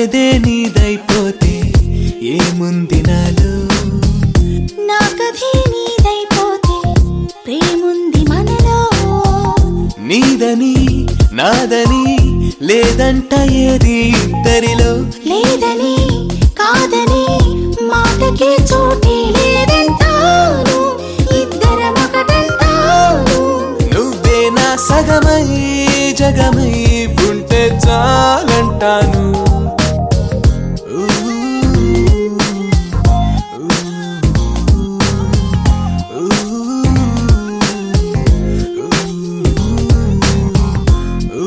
ఎదే నీదైపోతే ఏముంది నాలో నా కథే నీదైపోతే ప్రేముంది మనలో నీదని నాదని లేదంట ఏది ఇద్దరిలో లేదని కాదని మాటకి చోటే లేదంటాను ఇద్దరం ఒకటంటాను నువ్వే నా సగమై జగమై ఉంటే చాలంటాను ఊ, ఊ, ఊ,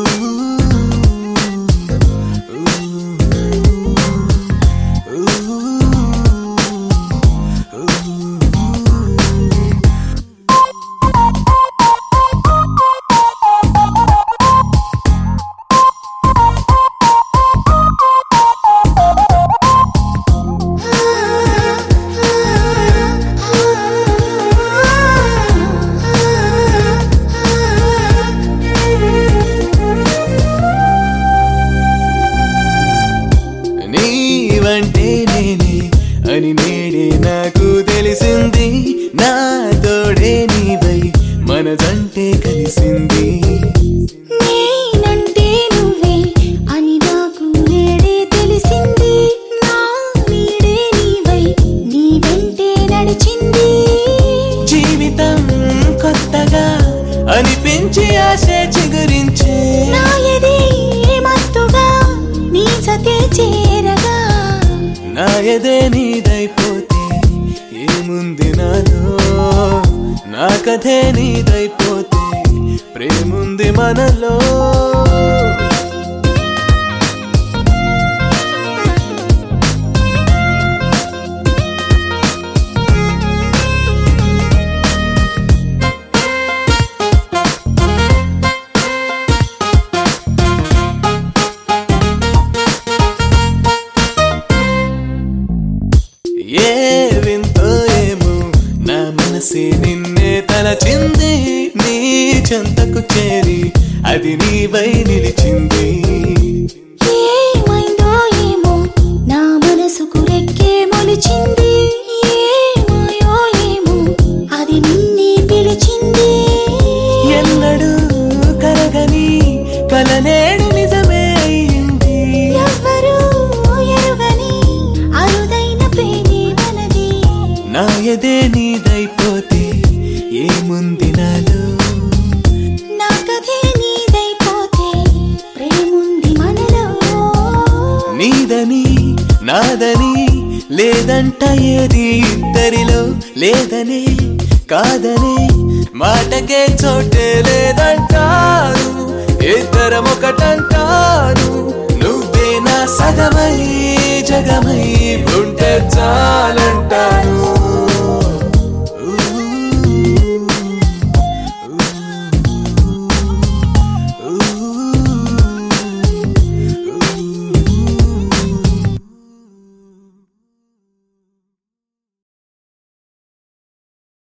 నీవంటే నేనే అని నేడే నాకు తెలిసింది నా తోడే నీవై మనదంటే కలిసింది నేనంటే నువ్వే అని నాకు నేడే తెలిసింది నా నీడే నీవై నీ వెంటే నడిచింది జీవితం కొత్తగా అనిపించి ఆశ చిగురించే నా ఎదే మత్తుగా నీ సతే చేరగా నా ఎదే నీదైపోతే ఏముంది నాలో నా కథే నీదైపోతే ప్రేముంది మనలో ఏ వింతో ఏమో నా మనసే నిన్నే తలచింది నీ చెంతకు చేరి అది నీవై నిలిచింది ఏమైందో ఏమో నా మనసుకు రెక్కే మొలిచింది ఏమాయో ఏమో అది నిన్నే పిలిచింది ఎన్నడూ కరగని కలనేడు నిజమే అయింది ఎవ్వరూ ఎరుగని అరుదైన ప్రేమే మనది నా ఎదే నీదైపోతే ఏముంది నాలో నా కథే నీదైపోతే ప్రేముంది మనలో నీదని నాదని లేదంట ఏది ఇద్దరిలో లేదనే కాదనే మాటకే చోటే లేదంటాను ఇద్దరం ఒకటంటాను నువ్వే నా సగమై జగమై ఉంటే చాలు